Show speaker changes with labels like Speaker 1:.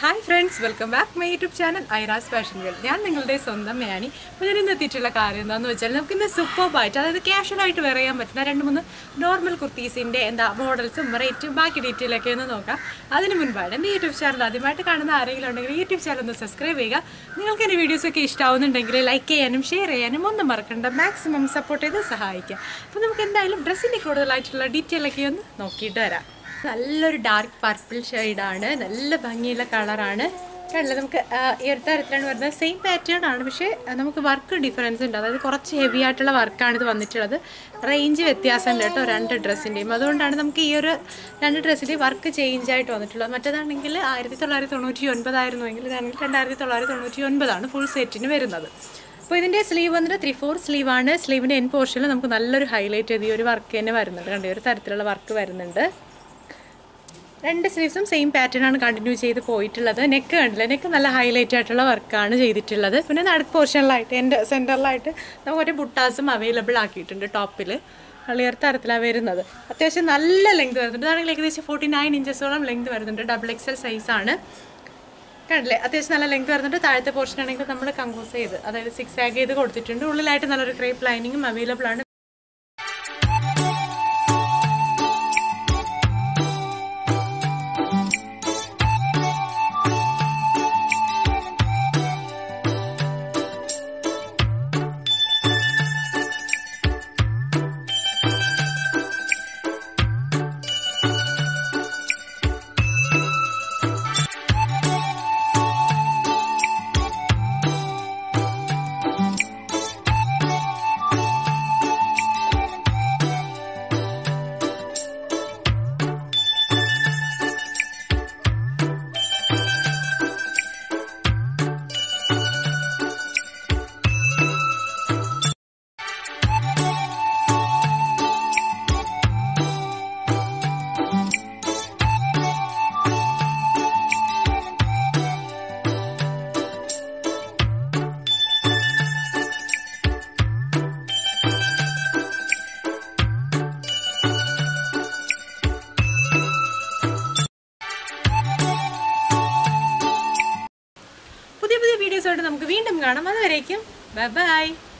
Speaker 1: hi friends welcome back my YouTube channel Iras fashion world ഞാൻ നിങ്ങളുടെ സ്വന്തം ഞാനി അപ്പോൾ ഞാൻ ഇന്ന് എത്തിയിട്ടുള്ള കാര്യം എന്താണെന്ന് വെച്ചാൽ നമുക്ക് ഇന്ന് സൂപ്പർബായിട്ട് അതായത് കാഷ്വലായിട്ട് വെയർ ചെയ്യാൻ പറ്റുന്ന രണ്ട് മൂന്ന് നോർമൽ കുർത്തീസിൻ്റെ എന്താ മോഡൽസും റേറ്റും ബാക്കി ഡീറ്റെയിൽ ഒക്കെ ഒന്ന് നോക്കാം അതിന് മുൻപാണ് എൻ്റെ യൂട്യൂബ് ചാനൽ ആദ്യമായിട്ട് കാണുന്ന ആരെങ്കിലും ഉണ്ടെങ്കിൽ യൂട്യൂബ് ചാനൽ ഒന്ന് സബ്സ്ക്രൈബ് ചെയ്യുക നിങ്ങൾക്ക് എൻ്റെ വീഡിയോസൊക്കെ ഇഷ്ടമാവുന്നുണ്ടെങ്കിൽ ലൈക്ക് ചെയ്യാനും ഷെയർ ചെയ്യാനും ഒന്നും മറക്കണ്ട മാക്സിമം സപ്പോർട്ട് ചെയ്ത് സഹായിക്കുക അപ്പോൾ നമുക്ക് എന്തായാലും ഡ്രസ്സിൻ്റെ കൂടുതലായിട്ടുള്ള ഡീറ്റെയിൽ ഒക്കെ ഒന്ന് നോക്കിയിട്ട് വരാം നല്ലൊരു ഡാർക്ക് പർപ്പിൾ ഷെയ്ഡാണ് നല്ല ഭംഗിയുള്ള കളറാണ് കണ്ടില്ല നമുക്ക് ആ, ഈ ഒരു തരത്തിലാണ് വരുന്നത് സെയിം പാറ്റേൺ ആണ് പക്ഷേ ആ, നമുക്ക് വർക്ക് ഡിഫറൻസ് ഉണ്ട് അതായത് കുറച്ച് ഹെവി ആയിട്ടുള്ള വർക്കാണ് ഇത് വന്നിട്ടുള്ളത് റേഞ്ച് വ്യത്യാസമുണ്ട് കേട്ടോ രണ്ട് ഡ്രസ്സിൻ്റെയും അതുകൊണ്ടാണ് നമുക്ക് ഈ ഒരു രണ്ട് ഡ്രസ്സിൻ്റെയും വർക്ക് ചേഞ്ച് ആയിട്ട് വന്നിട്ടുള്ളത് മറ്റേതാണെങ്കിൽ ആയിരത്തി തൊള്ളായിരത്തി തൊണ്ണൂറ്റി ഒൻപതായിരുന്നുവെങ്കിൽ ഇതാണെങ്കിൽ രണ്ടായിരത്തി തൊള്ളായിരത്തി തൊണ്ണൂറ്റി ഒൻപതാണ് ഫുൾ സെറ്റിന് വരുന്നത് അപ്പോൾ ഇതിൻ്റെ സ്ലീവ് വന്നിട്ട് ത്രീ ഫോർ സ്ലീവാണ് സ്ലീവിൻ്റെ എൻ പോർഷനിൽ നമുക്ക് നല്ലൊരു ഹൈലൈറ്റ് ചെയ്ത് ഈ ഒരു വർക്ക് തന്നെ വരുന്നുണ്ട് കണ്ടോ ഈ ഒരു തരത്തിലുള്ള വർക്ക് വരുന്നുണ്ട് രണ്ട് സ്ലീവ്സും സെയിം പാറ്റേൺ ആണ് കണ്ടിന്യൂ ചെയ്ത് പോയിട്ടുള്ളത് നെക്ക് കണ്ടില്ല നെക്ക് നല്ല ഹൈലൈറ്റ് ആയിട്ടുള്ള വർക്കാണ് ചെയ്തിട്ടുള്ളത് പിന്നെ നടുക്ക് പോർഷനിലായിട്ട് എൻ്റെ സെൻറ്ററിലായിട്ട് നമുക്ക് ഒരു ബുട്ടാസും അവൈലബിൾ ആക്കിയിട്ടുണ്ട് ടോപ്പിൽ കളിയർ തരത്തിലാണ് വരുന്നത് അത്യാവശ്യം നല്ല ലെങ്ത് വരുന്നുണ്ട് അതാണെങ്കിൽ ഏകദേശം ഫോർട്ടി നയൻ ഇഞ്ചസോളം ലെങ്ത് വരുന്നുണ്ട് ഡബിൾ എക്സൽ സൈസാണ് കണ്ടില്ലേ അത്യാവശ്യം നല്ല ലെങ്ത് വരുന്നുണ്ട് താഴത്തെ പോർഷൻ ആണെങ്കിൽ നമ്മൾ കമ്പോസ് ചെയ്ത് അതായത് സിക്സ് ആഗ് ചെയ്ത് കൊടുത്തിട്ടുണ്ട് ഉള്ളിലായിട്ട് നല്ലൊരു ക്രേപ്പ് ലൈനിങ്ങും അവൈലബിൾ ആണ് പുതിയ പുതിയ വീഡിയോസായിട്ട് നമുക്ക് വീണ്ടും കാണാം അതുവരേക്കും ബൈ ബൈ